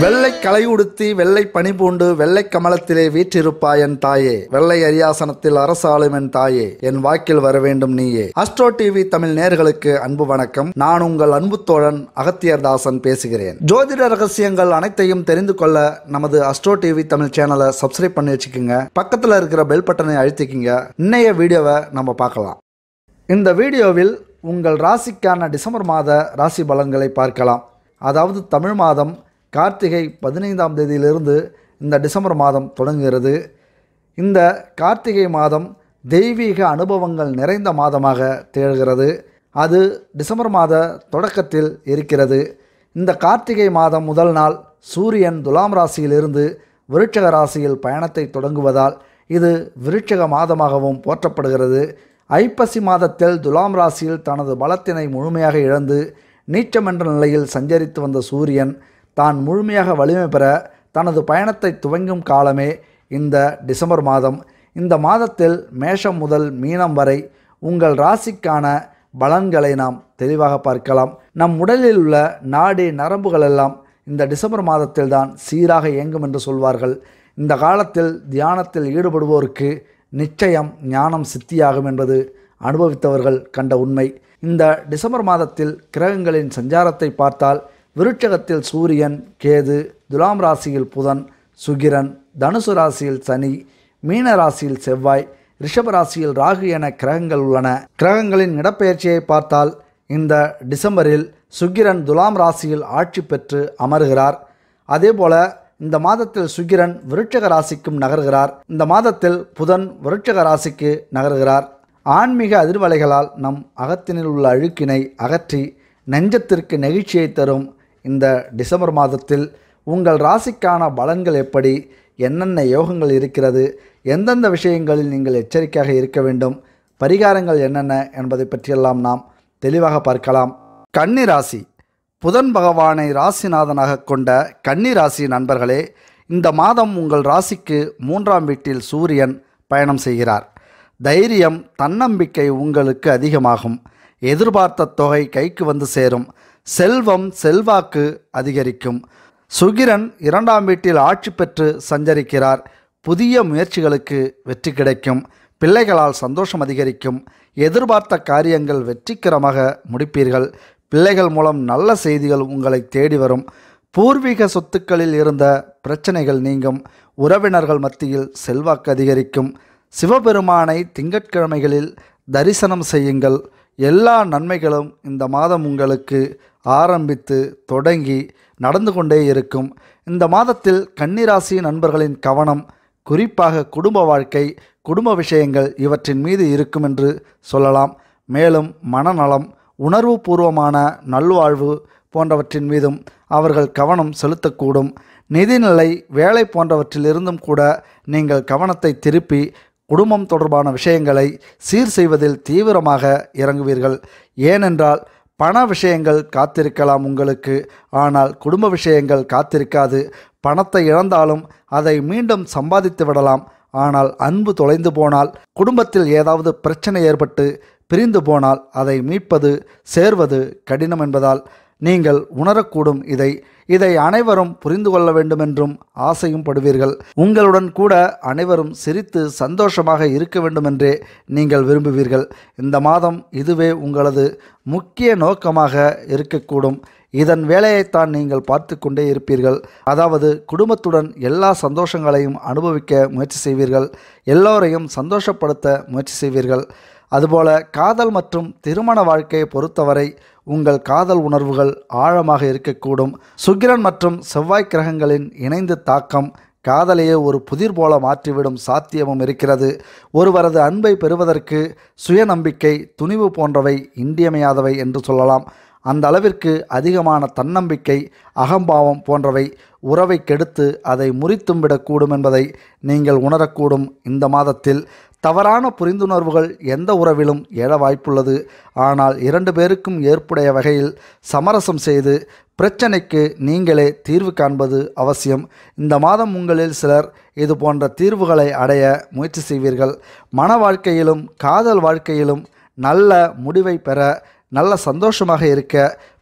வெள்ளை களை உடுத்தி வெள்ளை பனி பூண்டு வெள்ளை கமலத்திலே வீற்றிருப்பாய் என் தாயே வெள்ளை அரியாசனத்தில் அரசாளும் என் தாயே என் வாக்கில் வர வேண்டும் நீயே அஸ்ட்ரோ டிவி தமிழ் நேர்களுக்கு அன்பு வணக்கம் நான் உங்கள் அன்பு தோழன் அகத்தியர் தாசன் பேசுகிறேன் ஜோதிட ரகசியங்கள் அனைத்தையும் தெரிந்து கொள்ள நமது அஸ்ட்ரோ டிவி தமிழ் சேனலை சப்ஸ்கிரைப் பண்ணி வச்சுக்கோங்க பக்கத்தில் இருக்கிற பெல் பட்டனை அழுத்திக்கிங்க இன்னைய வீடியோவை நம்ம பார்க்கலாம் இந்த வீடியோவில் உங்கள் ராசிக்கான டிசம்பர் மாத ராசி பலன்களை பார்க்கலாம் அதாவது தமிழ் மாதம் கார்த்திகை பதினைந்தாம் தேதியிலிருந்து இந்த டிசம்பர் மாதம் தொடங்குகிறது இந்த கார்த்திகை மாதம் தெய்வீக அனுபவங்கள் நிறைந்த மாதமாக திகழ்கிறது அது டிசம்பர் மாத தொடக்கத்தில் இருக்கிறது இந்த கார்த்திகை மாதம் முதல் நாள் சூரியன் துலாம் ராசியிலிருந்து விருட்சக ராசியில் பயணத்தை தொடங்குவதால் இது விருட்சக மாதமாகவும் போற்றப்படுகிறது ஐப்பசி மாதத்தில் துலாம் ராசியில் தனது பலத்தினை முழுமையாக இழந்து நீச்சமென்ற நிலையில் சஞ்சரித்து வந்த சூரியன் தான் முழுமையாக வலிமை பெற தனது பயணத்தை துவங்கும் காலமே இந்த டிசம்பர் மாதம் இந்த மாதத்தில் மேஷம் முதல் மீனம் வரை உங்கள் ராசிக்கான பலன்களை நாம் தெளிவாக பார்க்கலாம் நம் உடலில் உள்ள நாடி நரம்புகள் எல்லாம் இந்த டிசம்பர் மாதத்தில் தான் சீராக இயங்கும் என்று சொல்வார்கள் இந்த காலத்தில் தியானத்தில் ஈடுபடுவோருக்கு நிச்சயம் ஞானம் சித்தியாகும் என்பது அனுபவித்தவர்கள் கண்ட உண்மை இந்த டிசம்பர் மாதத்தில் கிரகங்களின் சஞ்சாரத்தை பார்த்தால் விருட்சகத்தில் சூரியன் கேது துலாம் ராசியில் புதன் சுகிரன் தனுசு ராசியில் சனி மீன ராசியில் செவ்வாய் ரிஷப ராசியில் ராகு என கிரகங்கள் உள்ளன கிரகங்களின் இடப்பெயர்ச்சியை பார்த்தால் இந்த டிசம்பரில் சுக்கிரன் துலாம் ராசியில் ஆட்சி பெற்று அமர்கிறார் அதேபோல இந்த மாதத்தில் சுக்கிரன் விருட்சக ராசிக்கும் நகர்கிறார் இந்த மாதத்தில் புதன் விருட்சக ராசிக்கு நகர்கிறார் ஆன்மீக அதிர்வலைகளால் நம் அகத்தினில் உள்ள அழுக்கினை அகற்றி நெஞ்சத்திற்கு நெகிழ்ச்சியை தரும் இந்த டிசம்பர் மாதத்தில் உங்கள் ராசிக்கான பலன்கள் எப்படி என்னென்ன யோகங்கள் இருக்கிறது எந்தெந்த விஷயங்களில் நீங்கள் எச்சரிக்கையாக இருக்க வேண்டும் பரிகாரங்கள் என்னென்ன என்பதை பற்றியெல்லாம் நாம் தெளிவாக பார்க்கலாம் கன்னி ராசி புதன் பகவானை ராசிநாதனாக கொண்ட கன்னி ராசி நண்பர்களே இந்த மாதம் உங்கள் ராசிக்கு மூன்றாம் வீட்டில் சூரியன் பயணம் செய்கிறார் தைரியம் தன்னம்பிக்கை உங்களுக்கு அதிகமாகும் எதிர்பார்த்த தொகை கைக்கு வந்து சேரும் செல்வம் செல்வாக்கு அதிகரிக்கும் சுகிரன் இரண்டாம் வீட்டில் ஆட்சி பெற்று சஞ்சரிக்கிறார் புதிய முயற்சிகளுக்கு வெற்றி கிடைக்கும் பிள்ளைகளால் சந்தோஷம் அதிகரிக்கும் எதிர்பார்த்த காரியங்கள் வெற்றிகரமாக முடிப்பீர்கள் பிள்ளைகள் மூலம் நல்ல செய்திகள் உங்களை தேடி வரும் பூர்வீக சொத்துக்களில் இருந்த பிரச்சனைகள் நீங்கும் உறவினர்கள் மத்தியில் செல்வாக்கு அதிகரிக்கும் சிவபெருமானை திங்கட்கிழமைகளில் தரிசனம் செய்யுங்கள் எல்லா நன்மைகளும் இந்த மாதம் உங்களுக்கு ஆரம்பித்து தொடங்கி நடந்து கொண்டே இருக்கும் இந்த மாதத்தில் கன்னிராசி நண்பர்களின் கவனம் குறிப்பாக குடும்ப வாழ்க்கை குடும்ப விஷயங்கள் இவற்றின் மீது இருக்கும் என்று சொல்லலாம் மேலும் மனநலம் உணர்வுபூர்வமான நல்வாழ்வு போன்றவற்றின் மீதும் அவர்கள் கவனம் செலுத்தக்கூடும் நிதிநிலை வேலை போன்றவற்றிலிருந்தும் கூட நீங்கள் கவனத்தை திருப்பி குடும்பம் தொடர்பான விஷயங்களை சீர் செய்வதில் தீவிரமாக இறங்குவீர்கள் ஏனென்றால் பண விஷயங்கள் காத்திருக்கலாம் உங்களுக்கு ஆனால் குடும்ப விஷயங்கள் காத்திருக்காது பணத்தை இழந்தாலும் அதை மீண்டும் சம்பாதித்து விடலாம் ஆனால் அன்பு தொலைந்து போனால் குடும்பத்தில் ஏதாவது பிரச்சனை ஏற்பட்டு பிரிந்து போனால் அதை மீட்பது சேர்வது கடினம் என்பதால் நீங்கள் உணரக்கூடும் இதை இதை அனைவரும் புரிந்து கொள்ள வேண்டுமென்றும் ஆசையும் படுவீர்கள் உங்களுடன் கூட அனைவரும் சிரித்து சந்தோஷமாக இருக்க வேண்டுமென்றே நீங்கள் விரும்புவீர்கள் இந்த மாதம் இதுவே உங்களது முக்கிய நோக்கமாக இருக்கக்கூடும் இதன் வேலையைத்தான் நீங்கள் பார்த்து கொண்டே இருப்பீர்கள் அதாவது குடும்பத்துடன் எல்லா சந்தோஷங்களையும் அனுபவிக்க முயற்சி செய்வீர்கள் எல்லோரையும் சந்தோஷப்படுத்த முயற்சி செய்வீர்கள் அதுபோல காதல் மற்றும் திருமண வாழ்க்கையை பொறுத்தவரை உங்கள் காதல் உணர்வுகள் ஆழமாக இருக்கக்கூடும் சுக்கிரன் மற்றும் செவ்வாய் கிரகங்களின் இணைந்து தாக்கம் காதலையே ஒரு புதிர் போல மாற்றிவிடும் சாத்தியமும் இருக்கிறது ஒருவரது அன்பை பெறுவதற்கு சுயநம்பிக்கை துணிவு போன்றவை இன்றியமையாதவை என்று சொல்லலாம் அந்த அளவிற்கு அதிகமான தன்னம்பிக்கை அகம்பாவம் போன்றவை உறவை கெடுத்து அதை முறித்தும் விடக்கூடும் என்பதை நீங்கள் உணரக்கூடும் இந்த மாதத்தில் தவறான புரிந்துணர்வுகள் எந்த உறவிலும் எழ வாய்ப்புள்ளது ஆனால் இரண்டு பேருக்கும் ஏற்புடைய வகையில் சமரசம் செய்து பிரச்சனைக்கு நீங்களே தீர்வு காண்பது அவசியம் இந்த மாதம் உங்களில் சிலர் இது போன்ற தீர்வுகளை அடைய முயற்சி செய்வீர்கள் மன வாழ்க்கையிலும் காதல் வாழ்க்கையிலும் நல்ல முடிவை பெற நல்ல சந்தோஷமாக இருக்க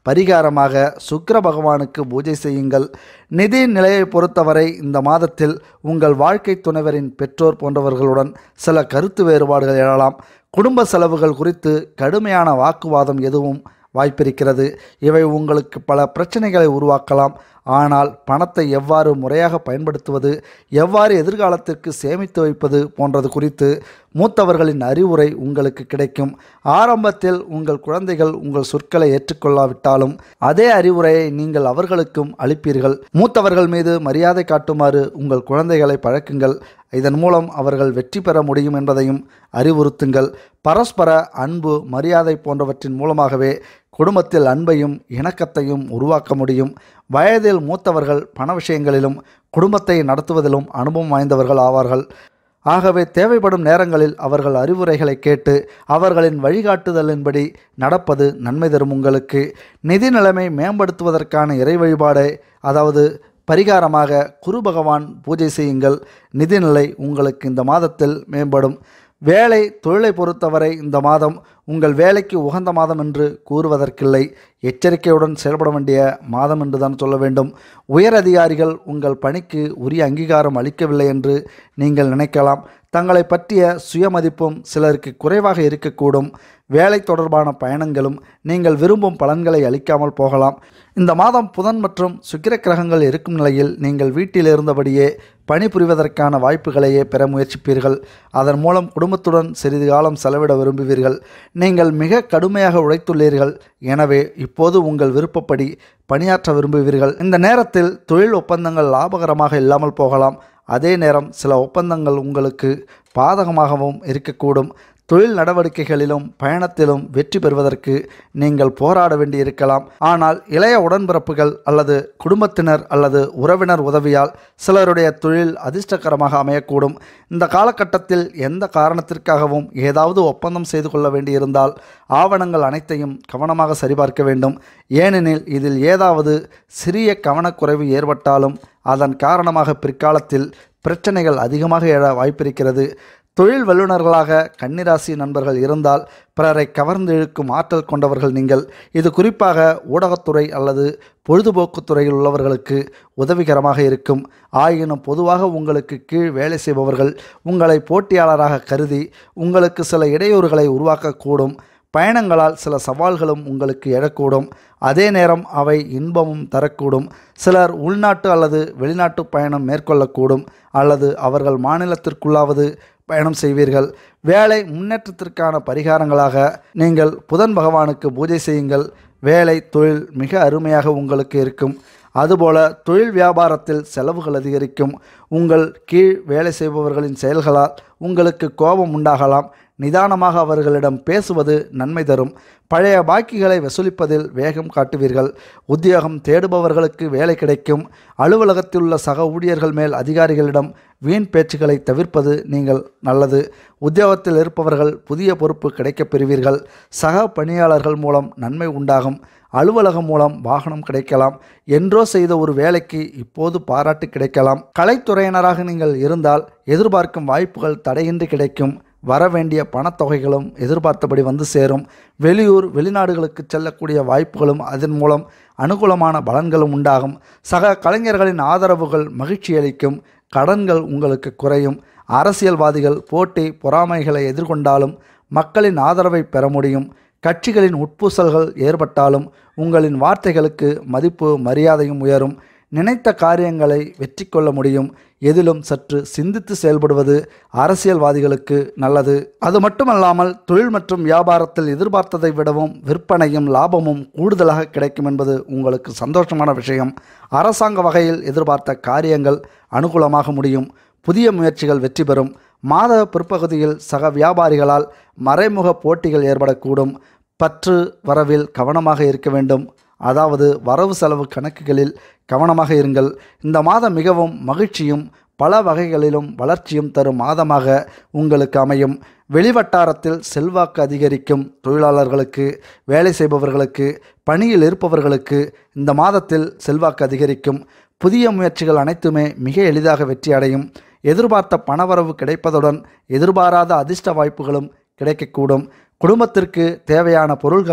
பரிகாரமாக சுக்கிர பகவானுக்கு பூஜை செய்யுங்கள் நிதி நிலையை பொறுத்தவரை இந்த மாதத்தில் உங்கள் வாழ்க்கை துணைவரின் பெற்றோர் போன்றவர்களுடன் சில கருத்து வேறுபாடுகள் எழலாம் குடும்ப செலவுகள் குறித்து கடுமையான வாக்குவாதம் எதுவும் வாய்ப்பிருக்கிறது இவை உங்களுக்கு பல பிரச்சனைகளை உருவாக்கலாம் ஆனால் பணத்தை எவ்வாறு முறையாக பயன்படுத்துவது எவ்வாறு எதிர்காலத்திற்கு சேமித்து வைப்பது போன்றது குறித்து மூத்தவர்களின் அறிவுரை உங்களுக்கு கிடைக்கும் ஆரம்பத்தில் உங்கள் குழந்தைகள் உங்கள் சொற்களை ஏற்றுக்கொள்ளாவிட்டாலும் அதே அறிவுரையை நீங்கள் அவர்களுக்கும் அளிப்பீர்கள் மூத்தவர்கள் மீது மரியாதை காட்டுமாறு உங்கள் குழந்தைகளை பழக்குங்கள் இதன் மூலம் அவர்கள் வெற்றி பெற முடியும் என்பதையும் அறிவுறுத்துங்கள் பரஸ்பர அன்பு மரியாதை போன்றவற்றின் மூலமாகவே குடும்பத்தில் அன்பையும் இணக்கத்தையும் உருவாக்க முடியும் வயதில் மூத்தவர்கள் பண விஷயங்களிலும் குடும்பத்தை நடத்துவதிலும் அனுபவம் வாய்ந்தவர்கள் ஆவார்கள் ஆகவே தேவைப்படும் நேரங்களில் அவர்கள் அறிவுரைகளை கேட்டு அவர்களின் வழிகாட்டுதலின்படி நடப்பது நன்மை தரும் உங்களுக்கு நிதி நிலைமை மேம்படுத்துவதற்கான இறை வழிபாடு அதாவது பரிகாரமாக குரு பகவான் பூஜை செய்யுங்கள் நிதிநிலை உங்களுக்கு இந்த மாதத்தில் மேம்படும் வேலை தொழிலை பொறுத்தவரை இந்த மாதம் உங்கள் வேலைக்கு உகந்த மாதம் என்று கூறுவதற்கில்லை எச்சரிக்கையுடன் செயல்பட வேண்டிய மாதம் என்று தான் சொல்ல வேண்டும் உயர் அதிகாரிகள் உங்கள் பணிக்கு உரிய அங்கீகாரம் அளிக்கவில்லை என்று நீங்கள் நினைக்கலாம் தங்களை பற்றிய சுயமதிப்பும் சிலருக்கு குறைவாக இருக்கக்கூடும் வேலை தொடர்பான பயணங்களும் நீங்கள் விரும்பும் பலன்களை அளிக்காமல் போகலாம் இந்த மாதம் புதன் மற்றும் சுக்கிர கிரகங்கள் இருக்கும் நிலையில் நீங்கள் வீட்டில் இருந்தபடியே பணிபுரிவதற்கான வாய்ப்புகளையே பெற முயற்சிப்பீர்கள் அதன் மூலம் குடும்பத்துடன் சிறிது காலம் செலவிட விரும்புவீர்கள் நீங்கள் மிக கடுமையாக உழைத்துள்ளீர்கள் எனவே இப்போது உங்கள் விருப்பப்படி பணியாற்ற விரும்புவீர்கள் இந்த நேரத்தில் தொழில் ஒப்பந்தங்கள் லாபகரமாக இல்லாமல் போகலாம் அதே நேரம் சில ஒப்பந்தங்கள் உங்களுக்கு பாதகமாகவும் இருக்கக்கூடும் தொழில் நடவடிக்கைகளிலும் பயணத்திலும் வெற்றி பெறுவதற்கு நீங்கள் போராட வேண்டியிருக்கலாம் ஆனால் இளைய உடன்பிறப்புகள் அல்லது குடும்பத்தினர் அல்லது உறவினர் உதவியால் சிலருடைய தொழில் அதிர்ஷ்டகரமாக அமையக்கூடும் இந்த காலகட்டத்தில் எந்த காரணத்திற்காகவும் ஏதாவது ஒப்பந்தம் செய்து கொள்ள வேண்டியிருந்தால் ஆவணங்கள் அனைத்தையும் கவனமாக சரிபார்க்க வேண்டும் ஏனெனில் இதில் ஏதாவது சிறிய கவனக்குறைவு ஏற்பட்டாலும் அதன் காரணமாக பிற்காலத்தில் பிரச்சனைகள் அதிகமாக எழ வாய்ப்பிருக்கிறது தொழில் வல்லுநர்களாக கன்னிராசி நண்பர்கள் இருந்தால் பிறரை கவர்ந்து இழுக்கும் ஆற்றல் கொண்டவர்கள் நீங்கள் இது குறிப்பாக ஊடகத்துறை அல்லது பொழுதுபோக்குத் துறையில் உள்ளவர்களுக்கு உதவிகரமாக இருக்கும் ஆயினும் பொதுவாக உங்களுக்கு கீழ் வேலை செய்பவர்கள் உங்களை போட்டியாளராக கருதி உங்களுக்கு சில இடையூறுகளை உருவாக்கக்கூடும் பயணங்களால் சில சவால்களும் உங்களுக்கு எழக்கூடும் அதே நேரம் அவை இன்பமும் தரக்கூடும் சிலர் உள்நாட்டு அல்லது வெளிநாட்டு பயணம் மேற்கொள்ளக்கூடும் அல்லது அவர்கள் மாநிலத்திற்குள்ளாவது பயணம் செய்வீர்கள் வேலை முன்னேற்றத்திற்கான பரிகாரங்களாக நீங்கள் புதன் பகவானுக்கு பூஜை செய்யுங்கள் வேலை தொழில் மிக அருமையாக உங்களுக்கு இருக்கும் அதுபோல தொழில் வியாபாரத்தில் செலவுகள் அதிகரிக்கும் உங்கள் கீழ் வேலை செய்பவர்களின் செயல்களால் உங்களுக்கு கோபம் உண்டாகலாம் நிதானமாக அவர்களிடம் பேசுவது நன்மை தரும் பழைய பாக்கிகளை வசூலிப்பதில் வேகம் காட்டுவீர்கள் உத்தியோகம் தேடுபவர்களுக்கு வேலை கிடைக்கும் அலுவலகத்தில் உள்ள சக ஊழியர்கள் மேல் அதிகாரிகளிடம் வீண் பேச்சுக்களை தவிர்ப்பது நீங்கள் நல்லது உத்தியோகத்தில் இருப்பவர்கள் புதிய பொறுப்பு கிடைக்கப் பெறுவீர்கள் சக பணியாளர்கள் மூலம் நன்மை உண்டாகும் அலுவலகம் மூலம் வாகனம் கிடைக்கலாம் என்றோ செய்த ஒரு வேலைக்கு இப்போது பாராட்டு கிடைக்கலாம் கலைத்துறையினராக நீங்கள் இருந்தால் எதிர்பார்க்கும் வாய்ப்புகள் தடையின்றி கிடைக்கும் வரவேண்டிய பணத்தொகைகளும் எதிர்பார்த்தபடி வந்து சேரும் வெளியூர் வெளிநாடுகளுக்கு செல்லக்கூடிய வாய்ப்புகளும் அதன் மூலம் அனுகூலமான பலன்களும் உண்டாகும் சக கலைஞர்களின் ஆதரவுகள் மகிழ்ச்சியளிக்கும் கடன்கள் உங்களுக்கு குறையும் அரசியல்வாதிகள் போட்டி பொறாமைகளை எதிர்கொண்டாலும் மக்களின் ஆதரவை பெற முடியும் கட்சிகளின் உட்பூசல்கள் ஏற்பட்டாலும் உங்களின் வார்த்தைகளுக்கு மதிப்பு மரியாதையும் உயரும் நினைத்த காரியங்களை வெற்றி கொள்ள முடியும் எதிலும் சற்று சிந்தித்து செயல்படுவது அரசியல்வாதிகளுக்கு நல்லது அது மட்டுமல்லாமல் தொழில் மற்றும் வியாபாரத்தில் எதிர்பார்த்ததை விடவும் விற்பனையும் லாபமும் கூடுதலாக கிடைக்கும் என்பது உங்களுக்கு சந்தோஷமான விஷயம் அரசாங்க வகையில் எதிர்பார்த்த காரியங்கள் அனுகூலமாக முடியும் புதிய முயற்சிகள் வெற்றி பெறும் மாத பிற்பகுதியில் சக வியாபாரிகளால் மறைமுக போட்டிகள் ஏற்படக்கூடும் பற்று வரவில் கவனமாக இருக்க வேண்டும் அதாவது வரவு செலவு கணக்குகளில் கவனமாக இருங்கள் இந்த மாதம் மிகவும் மகிழ்ச்சியும் பல வகைகளிலும் வளர்ச்சியும் தரும் மாதமாக உங்களுக்கு அமையும் வெளிவட்டாரத்தில் செல்வாக்கு அதிகரிக்கும் தொழிலாளர்களுக்கு வேலை செய்பவர்களுக்கு பணியில் இருப்பவர்களுக்கு இந்த மாதத்தில் செல்வாக்கு அதிகரிக்கும் புதிய முயற்சிகள் அனைத்துமே மிக எளிதாக வெற்றி அடையும் எதிர்பார்த்த பணவரவு கிடைப்பதுடன் எதிர்பாராத அதிர்ஷ்ட வாய்ப்புகளும் கிடைக்கக்கூடும் குடும்பத்திற்கு தேவையான பொருள்களை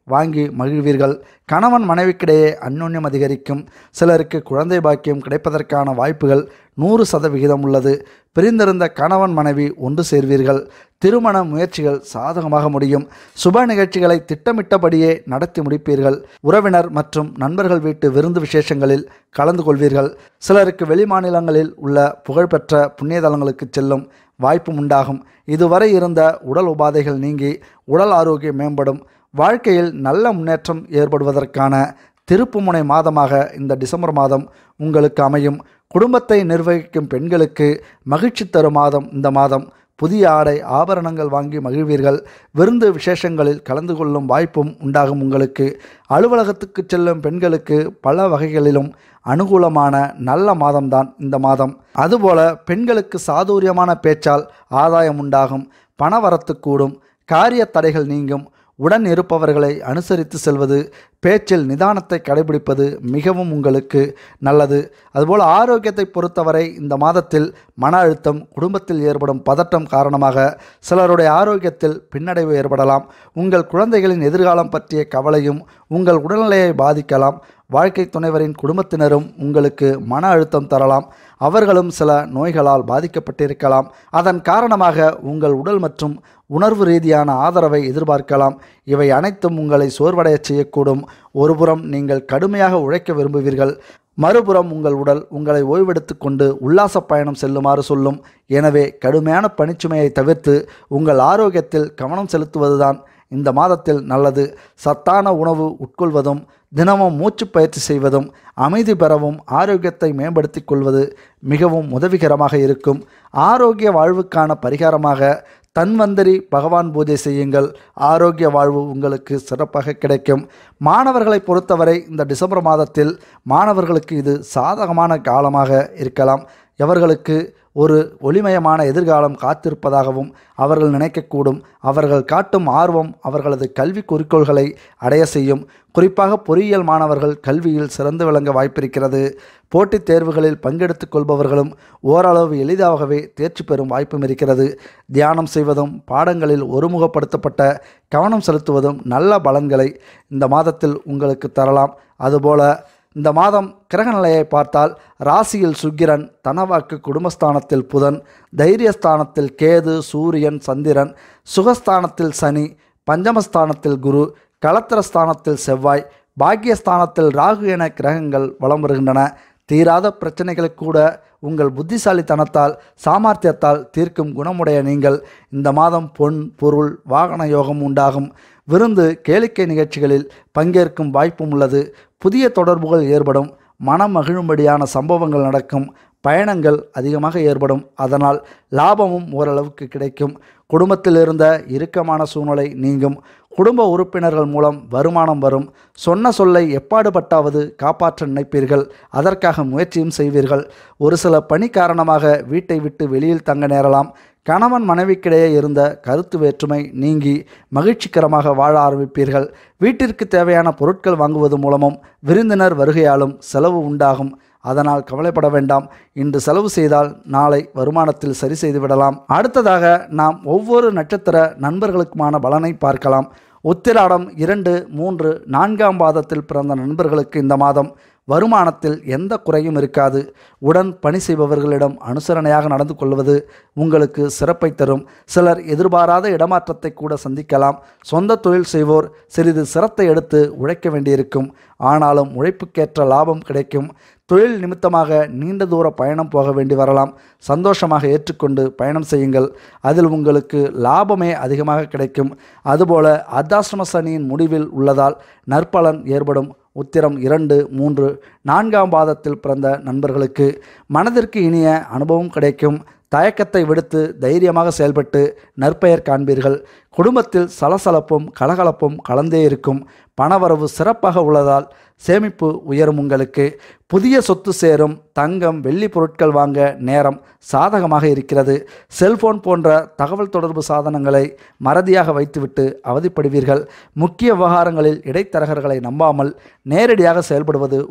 வாங்கி மகிழ்வீர்கள் கணவன் மனைவிக்கிடையே அந்யோன்யம் அதிகரிக்கும் சிலருக்கு குழந்தை பாக்கியம் கிடைப்பதற்கான வாய்ப்புகள் நூறு சதவிகிதம் உள்ளது பிரிந்திருந்த கணவன் மனைவி ஒன்று சேர்வீர்கள் திருமண முயற்சிகள் சாதகமாக முடியும் சுப நிகழ்ச்சிகளை திட்டமிட்டபடியே நடத்தி முடிப்பீர்கள் உறவினர் மற்றும் நண்பர்கள் வீட்டு விருந்து விசேஷங்களில் கலந்து கொள்வீர்கள் சிலருக்கு வெளிமாநிலங்களில் உள்ள புகழ்பெற்ற புண்ணிய தலங்களுக்கு செல்லும் வாய்ப்பு உண்டாகும் இதுவரை இருந்த உடல் உபாதைகள் நீங்கி உடல் ஆரோக்கியம் மேம்படும் வாழ்க்கையில் நல்ல முன்னேற்றம் ஏற்படுவதற்கான திருப்புமுனை மாதமாக இந்த டிசம்பர் மாதம் உங்களுக்கு அமையும் குடும்பத்தை நிர்வகிக்கும் பெண்களுக்கு மகிழ்ச்சி தரும் மாதம் இந்த மாதம் புதிய ஆடை ஆபரணங்கள் வாங்கி மகிழ்வீர்கள் விருந்து விசேஷங்களில் கலந்து கொள்ளும் வாய்ப்பும் உண்டாகும் உங்களுக்கு அலுவலகத்துக்கு செல்லும் பெண்களுக்கு பல வகைகளிலும் அனுகூலமான நல்ல மாதம்தான் இந்த மாதம் அதுபோல பெண்களுக்கு சாதுரியமான பேச்சால் ஆதாயம் உண்டாகும் பணவரத்து கூடும் காரிய தடைகள் நீங்கும் உடன் இருப்பவர்களை அனுசரித்து செல்வது பேச்சில் நிதானத்தை கடைபிடிப்பது மிகவும் உங்களுக்கு நல்லது அதுபோல் ஆரோக்கியத்தை பொறுத்தவரை இந்த மாதத்தில் மன அழுத்தம் குடும்பத்தில் ஏற்படும் பதட்டம் காரணமாக சிலருடைய ஆரோக்கியத்தில் பின்னடைவு ஏற்படலாம் உங்கள் குழந்தைகளின் எதிர்காலம் பற்றிய கவலையும் உங்கள் உடல்நிலையை பாதிக்கலாம் வாழ்க்கை துணைவரின் குடும்பத்தினரும் உங்களுக்கு மன அழுத்தம் தரலாம் அவர்களும் சில நோய்களால் பாதிக்கப்பட்டிருக்கலாம் அதன் காரணமாக உங்கள் உடல் மற்றும் உணர்வு ரீதியான ஆதரவை எதிர்பார்க்கலாம் இவை அனைத்தும் உங்களை சோர்வடையச் செய்யக்கூடும் ஒருபுறம் நீங்கள் கடுமையாக உழைக்க விரும்புவீர்கள் மறுபுறம் உங்கள் உடல் உங்களை ஓய்வெடுத்து கொண்டு உல்லாச பயணம் செல்லுமாறு சொல்லும் எனவே கடுமையான பணிச்சுமையை தவிர்த்து உங்கள் ஆரோக்கியத்தில் கவனம் செலுத்துவதுதான் இந்த மாதத்தில் நல்லது சத்தான உணவு உட்கொள்வதும் தினமும் மூச்சு பயிற்சி செய்வதும் அமைதி பெறவும் ஆரோக்கியத்தை மேம்படுத்திக் கொள்வது மிகவும் உதவிகரமாக இருக்கும் ஆரோக்கிய வாழ்வுக்கான பரிகாரமாக தன்வந்தரி பகவான் பூஜை செய்யுங்கள் ஆரோக்கிய வாழ்வு உங்களுக்கு சிறப்பாக கிடைக்கும் மாணவர்களை பொறுத்தவரை இந்த டிசம்பர் மாதத்தில் மாணவர்களுக்கு இது சாதகமான காலமாக இருக்கலாம் எவர்களுக்கு ஒரு ஒளிமயமான எதிர்காலம் காத்திருப்பதாகவும் அவர்கள் நினைக்கக்கூடும் அவர்கள் காட்டும் ஆர்வம் அவர்களது கல்வி குறிக்கோள்களை அடைய செய்யும் குறிப்பாக பொறியியல் மாணவர்கள் கல்வியில் சிறந்து விளங்க வாய்ப்பிருக்கிறது போட்டித் தேர்வுகளில் பங்கெடுத்துக் கொள்பவர்களும் ஓரளவு எளிதாகவே தேர்ச்சி பெறும் வாய்ப்பும் இருக்கிறது தியானம் செய்வதும் பாடங்களில் ஒருமுகப்படுத்தப்பட்ட கவனம் செலுத்துவதும் நல்ல பலன்களை இந்த மாதத்தில் உங்களுக்கு தரலாம் அதுபோல இந்த மாதம் கிரக நிலையை பார்த்தால் ராசியில் சுக்கிரன் தனவாக்கு குடும்பஸ்தானத்தில் புதன் தைரியஸ்தானத்தில் கேது சூரியன் சந்திரன் சுகஸ்தானத்தில் சனி பஞ்சமஸ்தானத்தில் குரு களத்திரஸ்தானத்தில் செவ்வாய் பாக்கியஸ்தானத்தில் ராகு என கிரகங்கள் வலம் வருகின்றன தீராத பிரச்சனைகளை கூட உங்கள் புத்திசாலித்தனத்தால் சாமர்த்தியத்தால் தீர்க்கும் குணமுடைய நீங்கள் இந்த மாதம் பொன் பொருள் வாகன யோகம் உண்டாகும் விருந்து கேளிக்கை நிகழ்ச்சிகளில் பங்கேற்கும் வாய்ப்பும் உள்ளது புதிய தொடர்புகள் ஏற்படும் மனம் மகிழும்படியான சம்பவங்கள் நடக்கும் பயணங்கள் அதிகமாக ஏற்படும் அதனால் லாபமும் ஓரளவுக்கு கிடைக்கும் குடும்பத்தில் இருந்த இறுக்கமான சூழ்நிலை நீங்கும் குடும்ப உறுப்பினர்கள் மூலம் வருமானம் வரும் சொன்ன சொல்லை எப்பாடுபட்டாவது காப்பாற்ற நினைப்பீர்கள் அதற்காக முயற்சியும் செய்வீர்கள் ஒரு சில பணி காரணமாக வீட்டை விட்டு வெளியில் தங்க நேரலாம் கணவன் மனைவிக்கிடையே இருந்த கருத்து வேற்றுமை நீங்கி மகிழ்ச்சிகரமாக வாழ ஆரம்பிப்பீர்கள் வீட்டிற்கு தேவையான பொருட்கள் வாங்குவது மூலமும் விருந்தினர் வருகையாலும் செலவு உண்டாகும் அதனால் கவலைப்பட வேண்டாம் இன்று செலவு செய்தால் நாளை வருமானத்தில் சரி செய்து விடலாம் அடுத்ததாக நாம் ஒவ்வொரு நட்சத்திர நண்பர்களுக்குமான பலனை பார்க்கலாம் உத்திராடம் இரண்டு மூன்று நான்காம் பாதத்தில் பிறந்த நண்பர்களுக்கு இந்த மாதம் வருமானத்தில் எந்த குறையும் இருக்காது உடன் பணி செய்பவர்களிடம் அனுசரணையாக நடந்து கொள்வது உங்களுக்கு சிறப்பை தரும் சிலர் எதிர்பாராத இடமாற்றத்தை கூட சந்திக்கலாம் சொந்த தொழில் செய்வோர் சிறிது சிரத்தை எடுத்து உழைக்க வேண்டியிருக்கும் ஆனாலும் உழைப்புக்கேற்ற லாபம் கிடைக்கும் தொழில் நிமித்தமாக நீண்ட தூர பயணம் போக வேண்டி வரலாம் சந்தோஷமாக ஏற்றுக்கொண்டு பயணம் செய்யுங்கள் அதில் உங்களுக்கு லாபமே அதிகமாக கிடைக்கும் அதுபோல அர்த்தாசிரம சனியின் முடிவில் உள்ளதால் நற்பலன் ஏற்படும் உத்திரம் இரண்டு மூன்று நான்காம் பாதத்தில் பிறந்த நண்பர்களுக்கு மனதிற்கு இனிய அனுபவம் கிடைக்கும் தயக்கத்தை விடுத்து தைரியமாக செயல்பட்டு நற்பெயர் காண்பீர்கள் குடும்பத்தில் சலசலப்பும் கலகலப்பும் கலந்தே இருக்கும் பணவரவு சிறப்பாக உள்ளதால் சேமிப்பு உயரும் உங்களுக்கு புதிய சொத்து சேரும் தங்கம் வெள்ளி பொருட்கள் வாங்க நேரம் சாதகமாக இருக்கிறது செல்போன் போன்ற தகவல் தொடர்பு சாதனங்களை மறதியாக வைத்துவிட்டு அவதிப்படுவீர்கள் முக்கிய விவகாரங்களில் இடைத்தரகர்களை நம்பாமல் நேரடியாக செயல்படுவது உங்களுக்கு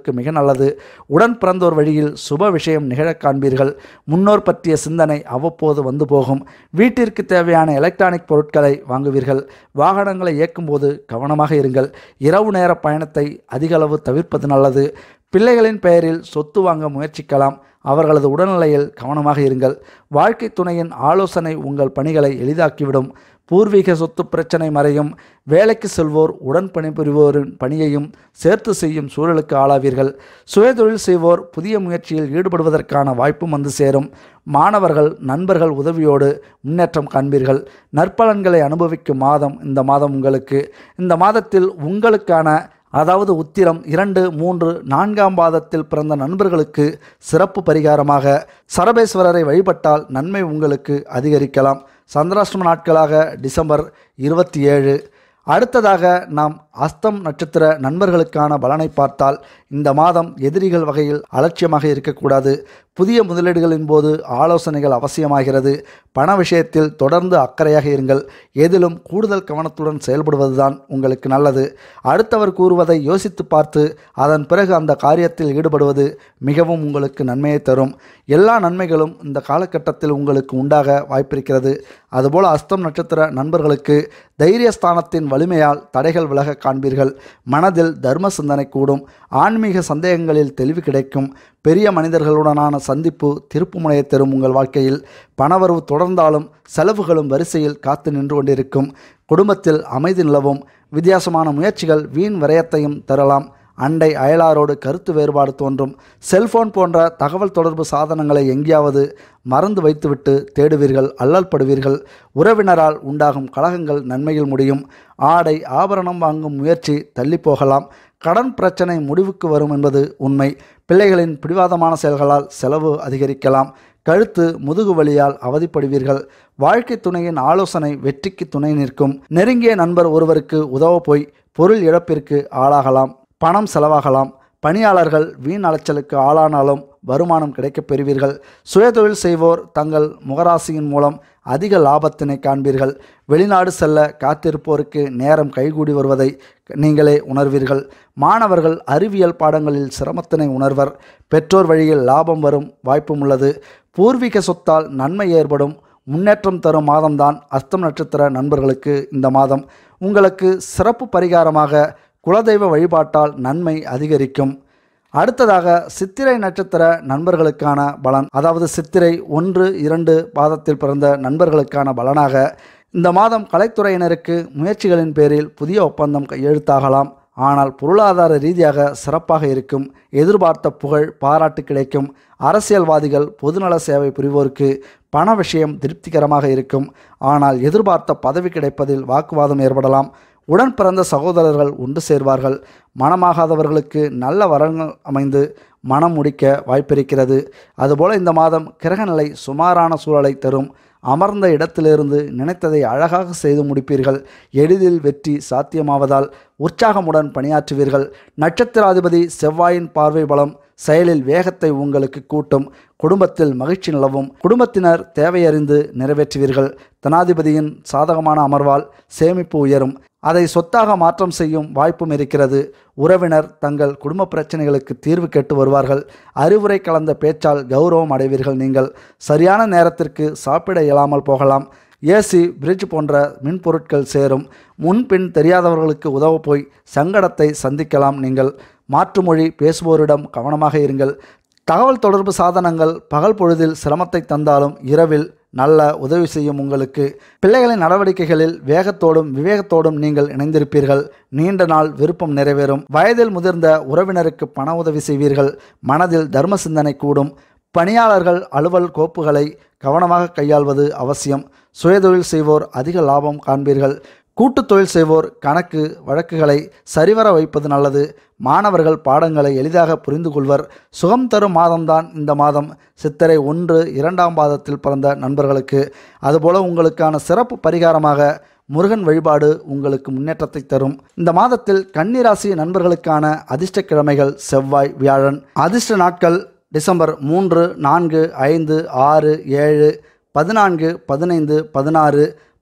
உங்களுக்கு மிக நல்லது உடன் பிறந்தோர் வழியில் சுப விஷயம் நிகழக் காண்பீர்கள் முன்னோர் பற்றிய சிந்தனை அவ்வப்போது வந்து போகும் வீட்டிற்கு தேவையான எலக்ட்ரானிக் பொருட்களை வாங்குவீர்கள் வாகனங்களை இயக்கும்போது கவனமாக இருங்கள் இரவு நேர பயணத்தை அதிக அளவு தவிர்ப்பது நல்லது பிள்ளைகளின் பெயரில் சொத்து வாங்க முயற்சிக்கலாம் அவர்களது உடல்நிலையில் கவனமாக இருங்கள் வாழ்க்கை துணையின் ஆலோசனை உங்கள் பணிகளை எளிதாக்கிவிடும் பூர்வீக சொத்து பிரச்சனை மறையும் வேலைக்கு செல்வோர் உடன் பணிபுரிவோரின் பணியையும் சேர்த்து செய்யும் சூழலுக்கு ஆளாவீர்கள் சுயதொழில் செய்வோர் புதிய முயற்சியில் ஈடுபடுவதற்கான வாய்ப்பும் வந்து சேரும் மாணவர்கள் நண்பர்கள் உதவியோடு முன்னேற்றம் காண்பீர்கள் நற்பலன்களை அனுபவிக்கும் மாதம் இந்த மாதம் உங்களுக்கு இந்த மாதத்தில் உங்களுக்கான அதாவது உத்திரம் இரண்டு மூன்று நான்காம் பாதத்தில் பிறந்த நண்பர்களுக்கு சிறப்பு பரிகாரமாக சரபேஸ்வரரை வழிபட்டால் நன்மை உங்களுக்கு அதிகரிக்கலாம் சந்திராஷ்டம நாட்களாக டிசம்பர் இருபத்தி ஏழு அடுத்ததாக நாம் அஸ்தம் நட்சத்திர நண்பர்களுக்கான பலனை பார்த்தால் இந்த மாதம் எதிரிகள் வகையில் அலட்சியமாக இருக்கக்கூடாது புதிய முதலீடுகளின் போது ஆலோசனைகள் அவசியமாகிறது பண விஷயத்தில் தொடர்ந்து அக்கறையாக இருங்கள் எதிலும் கூடுதல் கவனத்துடன் செயல்படுவதுதான் உங்களுக்கு நல்லது அடுத்தவர் கூறுவதை யோசித்து பார்த்து அதன் பிறகு அந்த காரியத்தில் ஈடுபடுவது மிகவும் உங்களுக்கு நன்மையை தரும் எல்லா நன்மைகளும் இந்த காலகட்டத்தில் உங்களுக்கு உண்டாக வாய்ப்பிருக்கிறது அதுபோல் அஸ்தம் நட்சத்திர நண்பர்களுக்கு தைரியஸ்தானத்தின் வலிமையால் தடைகள் விலக காண்பீர்கள் மனதில் தர்ம சிந்தனை கூடும் ஆன்மீக சந்தேகங்களில் தெளிவு கிடைக்கும் பெரிய மனிதர்களுடனான சந்திப்பு திருப்புமுனையை தரும் உங்கள் வாழ்க்கையில் பணவரவு தொடர்ந்தாலும் செலவுகளும் வரிசையில் காத்து நின்று கொண்டிருக்கும் குடும்பத்தில் அமைதி நிலவும் வித்தியாசமான முயற்சிகள் வீண் விரயத்தையும் தரலாம் அண்டை அயலாரோடு கருத்து வேறுபாடு தோன்றும் செல்போன் போன்ற தகவல் தொடர்பு சாதனங்களை எங்கேயாவது மறந்து வைத்துவிட்டு தேடுவீர்கள் அல்லல் படுவீர்கள் உறவினரால் உண்டாகும் கலகங்கள் நன்மையில் முடியும் ஆடை ஆபரணம் வாங்கும் முயற்சி தள்ளி போகலாம் கடன் பிரச்சனை முடிவுக்கு வரும் என்பது உண்மை பிள்ளைகளின் பிடிவாதமான செயல்களால் செலவு அதிகரிக்கலாம் கழுத்து முதுகு வலியால் அவதிப்படுவீர்கள் வாழ்க்கை துணையின் ஆலோசனை வெற்றிக்கு துணை நிற்கும் நெருங்கிய நண்பர் ஒருவருக்கு உதவ போய் பொருள் இழப்பிற்கு ஆளாகலாம் பணம் செலவாகலாம் பணியாளர்கள் வீண் அலைச்சலுக்கு ஆளானாலும் வருமானம் கிடைக்கப் பெறுவீர்கள் சுயதொழில் செய்வோர் தங்கள் முகராசியின் மூலம் அதிக லாபத்தினை காண்பீர்கள் வெளிநாடு செல்ல காத்திருப்போருக்கு நேரம் கைகூடி வருவதை நீங்களே உணர்வீர்கள் மாணவர்கள் அறிவியல் பாடங்களில் சிரமத்தினை உணர்வர் பெற்றோர் வழியில் லாபம் வரும் வாய்ப்பும் உள்ளது பூர்வீக சொத்தால் நன்மை ஏற்படும் முன்னேற்றம் தரும் மாதம்தான் அஸ்தம் நட்சத்திர நண்பர்களுக்கு இந்த மாதம் உங்களுக்கு சிறப்பு பரிகாரமாக குலதெய்வ வழிபாட்டால் நன்மை அதிகரிக்கும் அடுத்ததாக சித்திரை நட்சத்திர நண்பர்களுக்கான பலன் அதாவது சித்திரை ஒன்று இரண்டு பாதத்தில் பிறந்த நண்பர்களுக்கான பலனாக இந்த மாதம் கலைத்துறையினருக்கு முயற்சிகளின் பேரில் புதிய ஒப்பந்தம் கையெழுத்தாகலாம் ஆனால் பொருளாதார ரீதியாக சிறப்பாக இருக்கும் எதிர்பார்த்த புகழ் பாராட்டு கிடைக்கும் அரசியல்வாதிகள் பொதுநல சேவை புரிவோருக்கு பண விஷயம் திருப்திகரமாக இருக்கும் ஆனால் எதிர்பார்த்த பதவி கிடைப்பதில் வாக்குவாதம் ஏற்படலாம் உடன் பிறந்த சகோதரர்கள் ஒன்று சேர்வார்கள் மனமாகாதவர்களுக்கு நல்ல வரங்கள் அமைந்து மனம் முடிக்க வாய்ப்பிருக்கிறது அதுபோல இந்த மாதம் கிரகநிலை சுமாரான சூழலை தரும் அமர்ந்த இடத்திலிருந்து நினைத்ததை அழகாக செய்து முடிப்பீர்கள் எளிதில் வெற்றி சாத்தியமாவதால் உற்சாகமுடன் பணியாற்றுவீர்கள் நட்சத்திராதிபதி செவ்வாயின் பார்வை பலம் செயலில் வேகத்தை உங்களுக்கு கூட்டும் குடும்பத்தில் மகிழ்ச்சி நிலவும் குடும்பத்தினர் தேவையறிந்து நிறைவேற்றுவீர்கள் தனாதிபதியின் சாதகமான அமர்வால் சேமிப்பு உயரும் அதை சொத்தாக மாற்றம் செய்யும் வாய்ப்பும் இருக்கிறது உறவினர் தங்கள் குடும்ப பிரச்சனைகளுக்கு தீர்வு கேட்டு வருவார்கள் அறிவுரை கலந்த பேச்சால் கௌரவம் அடைவீர்கள் நீங்கள் சரியான நேரத்திற்கு சாப்பிட இயலாமல் போகலாம் ஏசி பிரிட்ஜ் போன்ற மின்பொருட்கள் சேரும் முன்பின் தெரியாதவர்களுக்கு உதவ போய் சங்கடத்தை சந்திக்கலாம் நீங்கள் மாற்றுமொழி பேசுவோரிடம் கவனமாக இருங்கள் தகவல் தொடர்பு சாதனங்கள் பகல் பொழுதில் சிரமத்தை தந்தாலும் இரவில் நல்ல உதவி செய்யும் உங்களுக்கு பிள்ளைகளின் நடவடிக்கைகளில் வேகத்தோடும் விவேகத்தோடும் நீங்கள் இணைந்திருப்பீர்கள் நீண்ட நாள் விருப்பம் நிறைவேறும் வயதில் முதிர்ந்த உறவினருக்கு பண உதவி செய்வீர்கள் மனதில் தர்ம சிந்தனை கூடும் பணியாளர்கள் அலுவல் கோப்புகளை கவனமாக கையாள்வது அவசியம் சுயதொழில் செய்வோர் அதிக லாபம் காண்பீர்கள் கூட்டுத் தொழில் செய்வோர் கணக்கு வழக்குகளை சரிவர வைப்பது நல்லது மாணவர்கள் பாடங்களை எளிதாக புரிந்து கொள்வர் சுகம் தரும் மாதம்தான் இந்த மாதம் சித்திரை ஒன்று இரண்டாம் பாதத்தில் பிறந்த நண்பர்களுக்கு அதுபோல உங்களுக்கான சிறப்பு பரிகாரமாக முருகன் வழிபாடு உங்களுக்கு முன்னேற்றத்தை தரும் இந்த மாதத்தில் கன்னிராசி நண்பர்களுக்கான அதிர்ஷ்ட கிழமைகள் செவ்வாய் வியாழன் அதிர்ஷ்ட நாட்கள் டிசம்பர் மூன்று நான்கு ஐந்து ஆறு ஏழு பதினான்கு பதினைந்து பதினாறு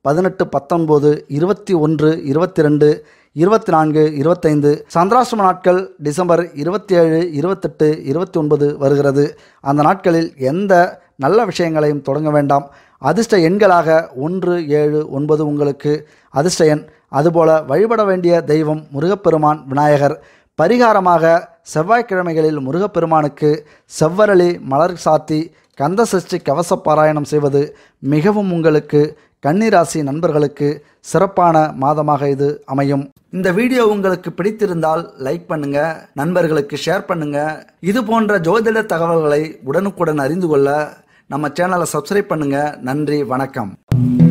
பதினெட்டு பத்தொன்பது இருபத்தி ஒன்று இருபத்தி ரெண்டு இருபத்தி நான்கு இருபத்தைந்து சந்திராசிரம நாட்கள் டிசம்பர் இருபத்தி ஏழு இருபத்தெட்டு இருபத்தி ஒன்பது வருகிறது அந்த நாட்களில் எந்த நல்ல விஷயங்களையும் தொடங்க வேண்டாம் அதிர்ஷ்ட எண்களாக ஒன்று ஏழு ஒன்பது உங்களுக்கு அதிர்ஷ்ட எண் அதுபோல வழிபட வேண்டிய தெய்வம் முருகப்பெருமான் விநாயகர் பரிகாரமாக செவ்வாய்க்கிழமைகளில் முருகப்பெருமானுக்கு செவ்வரளி மலர் சாத்தி கந்த சஷ்டி கவச பாராயணம் செய்வது மிகவும் உங்களுக்கு கன்னிராசி நண்பர்களுக்கு சிறப்பான மாதமாக இது அமையும் இந்த வீடியோ உங்களுக்கு பிடித்திருந்தால் லைக் பண்ணுங்க நண்பர்களுக்கு ஷேர் பண்ணுங்க இது போன்ற ஜோதிட தகவல்களை உடனுக்குடன் அறிந்து கொள்ள நம்ம சேனலை சப்ஸ்கிரைப் பண்ணுங்க நன்றி வணக்கம்